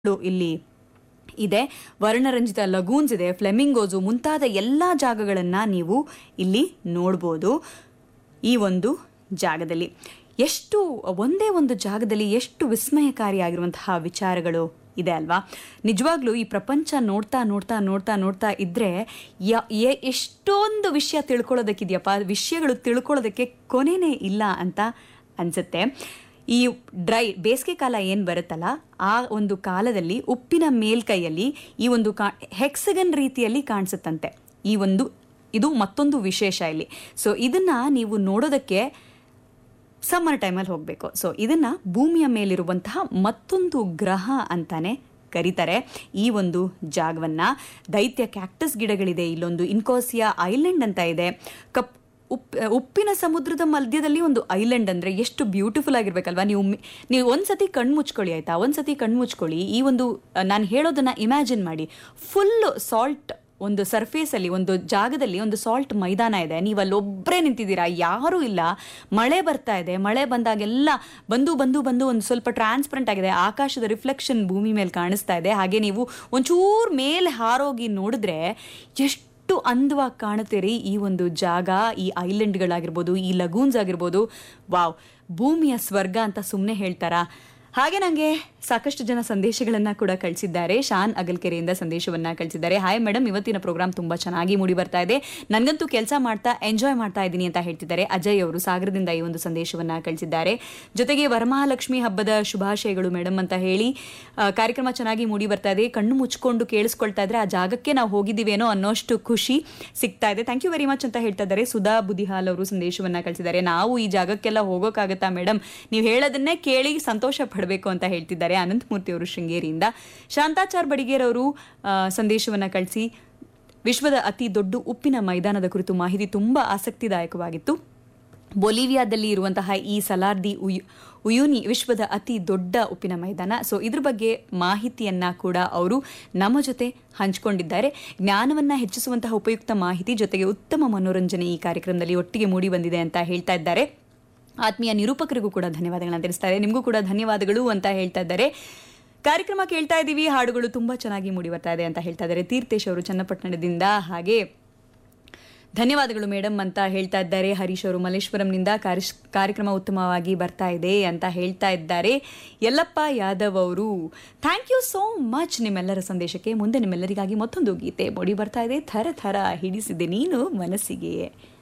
ಇಲ್ಲಿ ಇದೆ ವರ್ಣರಂಜಿತ ಲಗೂನ್ಸ್ ಇದೆ ಫ್ಲೆಮಿಂಗೋಸು ಮುಂತಾದ ಎಲ್ಲ ಜಾಗಗಳನ್ನು ನೀವು ಇಲ್ಲಿ ನೋಡ್ಬೋದು ಈ ಒಂದು ಜಾಗದಲ್ಲಿ ಎಷ್ಟು ಒಂದೇ ಒಂದು ಜಾಗದಲ್ಲಿ ಎಷ್ಟು ವಿಸ್ಮಯಕಾರಿಯಾಗಿರುವಂತಹ ವಿಚಾರಗಳು ಇದೆ ಅಲ್ವಾ ನಿಜವಾಗ್ಲೂ ಈ ಪ್ರಪಂಚ ನೋಡ್ತಾ ನೋಡ್ತಾ ನೋಡ್ತಾ ನೋಡ್ತಾ ಇದ್ರೆ ಯ- ಎ- ಎಷ್ಟೊಂದು ವಿಷಯ ತಿಳ್ಕೊಳ್ಳೋದಕ್ಕಿದೆಯಪ್ಪ ವಿಷಯಗಳು ತಿಳ್ಕೊಳ್ಳೋದಕ್ಕೆ ಕೊನೆನೇ ಇಲ್ಲ ಅಂತ ಅನ್ಸುತ್ತೆ ಈ ಡ್ರೈ ಬೇಸಿಗೆ ಕಾಲ ಏನು ಬರುತ್ತಲ್ಲ ಆ ಒಂದು ಕಾಲದಲ್ಲಿ ಉಪ್ಪಿನ ಮೇಲ್ಕೈಯಲ್ಲಿ ಈ ಒಂದು ಕಾ ಹೆಕ್ಸಗನ್ ರೀತಿಯಲ್ಲಿ ಕಾಣಿಸುತ್ತಂತೆ ಈ ಒಂದು ಇದು ಮತ್ತೊಂದು ವಿಶೇಷ ಇಲ್ಲಿ ಸೊ ಇದನ್ನ ನೀವು ನೋಡೋದಕ್ಕೆ ಸಮ್ಮರ್ ಟೈಮಲ್ಲಿ ಹೋಗಬೇಕು ಸೊ ಇದನ್ನ ಭೂಮಿಯ ಮೇಲಿರುವಂತಹ ಮತ್ತೊಂದು ಗ್ರಹ ಅಂತಾನೆ ಕರೀತಾರೆ ಈ ಒಂದು ಜಾಗವನ್ನ ದೈತ್ಯ ಕ್ಯಾಕ್ಟಸ್ ಗಿಡಗಳಿದೆ ಇಲ್ಲೊಂದು ಇನ್ಕೋಸಿಯಾ ಐಲ್ಯಾಂಡ್ ಅಂತ ಇದೆ ಕಪ್ ಉಪ್ ಉಪ್ಪಿನ ಸಮುದ್ರದ ಮಧ್ಯದಲ್ಲಿ ಒಂದು ಐಲ್ಯಾಂಡ್ ಅಂದ್ರೆ ಎಷ್ಟು ಬ್ಯೂಟಿಫುಲ್ ಆಗಿರ್ಬೇಕಲ್ವಾ ನೀವು ಮಿ- ನೀವು ಒಂದ್ಸತಿ ಕಣ್ಣು ಮುಚ್ಕೊಳ್ಳಿ ಆಯ್ತಾ ಒಂದ್ಸತಿ ಕಣ್ಣು ಮುಚ್ಕೊಳ್ಳಿ ಈ ಒಂದು ನಾನು ಹೇಳೋದನ್ನ ಇಮ್ಯಾಜಿನ್ ಮಾಡಿ ಫುಲ್ ಸಾಲ್ಟ್ ಒಂದು ಸರ್ಫೇಸ್ ಅಲ್ಲಿ ಒಂದು ಜಾಗದಲ್ಲಿ ಒಂದು ಸಾಲ್ಟ್ ಮೈದಾನ ಇದೆ ನೀವು ಅಲ್ಲಿ ಒಬ್ಬರೇ ನಿಂತಿದ್ದೀರಾ ಯಾರೂ ಇಲ್ಲ ಮಳೆ ಬರ್ತಾ ಇದೆ ಮಳೆ ಬಂದಾಗೆಲ್ಲ ಬಂದು ಬಂದು ಬಂದು ಒಂದು ಸ್ವಲ್ಪ ಟ್ರಾನ್ಸ್ಪರೆಂಟ್ ಆಗಿದೆ ಆಕಾಶದ ರಿಫ್ಲೆಕ್ಷನ್ ಭೂಮಿ ಮೇಲೆ ಕಾಣಿಸ್ತಾ ಇದೆ ಹಾಗೆ ನೀವು ಒಂಚೂರು ಮೇಲೆ ಹಾರೋಗಿ ನೋಡಿದ್ರೆ ಎಷ್ಟು ಅಂದವಾಗಿ ಕಾಣುತ್ತೀರಿ ಈ ಒಂದು ಜಾಗ ಈ ಐಲ್ಯಾಂಡ್ಗಳಾಗಿರ್ಬೋದು ಈ ಲಗೂನ್ಸ್ ಆಗಿರ್ಬೋದು ವಾವ್ ಭೂಮಿಯ ಸ್ವರ್ಗ ಅಂತ ಸುಮ್ಮನೆ ಹೇಳ್ತಾರಾ ಹಾಗೆ ನನಗೆ ಸಾಕಷ್ಟು ಜನ ಸಂದೇಶಗಳನ್ನ ಕೂಡ ಕಳಿಸಿದ್ದಾರೆ ಶಾನ್ ಅಗಲ್ಕೆರೆಯಿಂದ ಸಂದೇಶವನ್ನ ಕಳಿಸಿದ್ದಾರೆ ಹಾಯ್ ಮೇಡಮ್ ಇವತ್ತಿನ ಪ್ರೋಗ್ರಾಮ್ ತುಂಬಾ ಚೆನ್ನಾಗಿ ಮೂಡಿ ಬರ್ತಾ ಇದೆ ನನಗಂತೂ ಕೆಲಸ ಮಾಡ್ತಾ ಎಂಜಾಯ್ ಮಾಡ್ತಾ ಇದ್ದೀನಿ ಅಂತ ಹೇಳ್ತಿದ್ದಾರೆ ಅಜಯ್ ಅವರು ಸಾಗರದಿಂದ ಈ ಒಂದು ಸಂದೇಶವನ್ನ ಕಳಿಸಿದ್ದಾರೆ ಜೊತೆಗೆ ವರಮಹಾಲಕ್ಷ್ಮಿ ಹಬ್ಬದ ಶುಭಾಶಯಗಳು ಮೇಡಮ್ ಅಂತ ಹೇಳಿ ಆ, ಕಾರ್ಯಕ್ರಮ ಚೆನ್ನಾಗಿ ಮೂಡಿ ಬರ್ತಾ ಇದೆ ಕಣ್ಣು ಮುಚ್ಕೊಂಡು ಕೇಳಿಸ್ಕೊಳ್ತಾ ಇದ್ರೆ ಆ ಜಾಗಕ್ಕೆ ನಾವು ಹೋಗಿದ್ದೀವೇನೋ ಅನ್ನೋಷ್ಟು ಖುಷಿ ಸಿಗ್ತಾ ಇದೆ ಥ್ಯಾಂಕ್ ಯು ವೆರಿ ಮಚ್ ಅಂತ ಹೇಳ್ತಾ ಇದ್ದಾರೆ ಸುಧಾ ಬುದಿಹಾಲ್ ಅವರು ಸಂದೇಶವನ್ನ ಕಳಿಸಿದ್ದಾರೆ ನಾವು ಈ ಜಾಗಕ್ಕೆಲ್ಲ ಹೋಗೋಕ್ಕಾಗತ್ತಾ ಮೇಡಮ್ ನೀವು ಹೇಳೋದನ್ನೇ ಕೇಳಿ ಸಂತೋಷ ಪಡಬೇಕು ಅಂತ ಹೇಳ್ತಿದ್ದಾರೆ ಅನಂತಮೂರ್ತಿ ಅವರು ಶೃಂಗೇರಿಯಿಂದ ಶಾಂತಾಚಾರ್ ಬಡಿಗೇರ್ ಅವರು ಆ, ಸಂದೇಶವನ್ನ ಕಳಿಸಿ ವಿಶ್ವದ ಅತಿ ದೊಡ್ಡ ಉಪ್ಪಿನ ಮೈದಾನದ ಕುರಿತು ಮಾಹಿತಿ ತುಂಬಾ ಆಸಕ್ತಿದಾಯಕವಾಗಿತ್ತು ಬೊಲಿವಿಯಾದಲ್ಲಿ ಇರುವಂತಹ ಈ ಸಲಾರ್ದಿ ಉಯ್ ಉಯುನಿ ವಿಶ್ವದ ಅತಿ ದೊಡ್ಡ ಉಪ್ಪಿನ ಮೈದಾನ ಸೊ ಇದ್ರ ಬಗ್ಗೆ ಮಾಹಿತಿಯನ್ನ ಕೂಡ ಅವರು ನಮ್ಮ ಜೊತೆ ಹಂಚಿಕೊಂಡಿದ್ದಾರೆ ಜ್ಞಾನವನ್ನ ಹೆಚ್ಚಿಸುವಂತಹ ಉಪಯುಕ್ತ ಮಾಹಿತಿ ಜೊತೆಗೆ ಉತ್ತಮ ಮನೋರಂಜನೆ ಈ ಕಾರ್ಯಕ್ರಮದಲ್ಲಿ ಒಟ್ಟಿಗೆ ಮೂಡಿ ಬಂದಿದೆ ಅಂತ ಹೇಳ್ತಾ ಇದ್ದಾರೆ ಆತ್ಮೀಯ ನಿರೂಪಕರಿಗೂ ಕೂಡ ಧನ್ಯವಾದಗಳನ್ನ ತಿಳಿಸ್ತಾರೆ ನಿಮಗೂ ಕೂಡ ಧನ್ಯವಾದಗಳು ಅಂತ ಹೇಳ್ತಾ ಇದ್ದಾರೆ ಕಾರ್ಯಕ್ರಮ ಕೇಳ್ತಾ ಇದ್ದೀವಿ ಹಾಡುಗಳು ತುಂಬಾ ಚೆನ್ನಾಗಿ ಮೂಡಿ ಬರ್ತಾ ಇದೆ ಅಂತ ಹೇಳ್ತಾ ಇದ್ದಾರೆ ತೀರ್ಥೇಶ್ ಅವರು ಚನ್ನಪಟ್ಟಣದಿಂದ ಹಾಗೆ ಧನ್ಯವಾದಗಳು ಮೇಡಮ್ ಅಂತ ಹೇಳ್ತಾ ಇದ್ದಾರೆ ಹರೀಶ್ ಅವರು ಮಲ್ಲೇಶ್ವರಂನಿಂದ ಕಾರ್ಯ- ಕಾರ್ಯಕ್ರಮ ಉತ್ತಮವಾಗಿ ಬರ್ತಾ ಇದೆ ಅಂತ ಹೇಳ್ತಾ ಇದ್ದಾರೆ ಯಲ್ಲಪ್ಪ ಯಾದವ್ ಅವರು ಥ್ಯಾಂಕ್ ಯು ಸೋ ಮಚ್ ನಿಮ್ಮೆಲ್ಲರ ಸಂದೇಶಕ್ಕೆ ಮುಂದೆ ನಿಮ್ಮೆಲ್ಲರಿಗಾಗಿ ಮತ್ತೊಂದು ಗೀತೆ ಮೂಡಿ ಬರ್ತಾ ಇದೆ ಥರ ಥರ ಹಿಡಿಸಿದೆ ನೀನು ಮನಸ್ಸಿಗೆ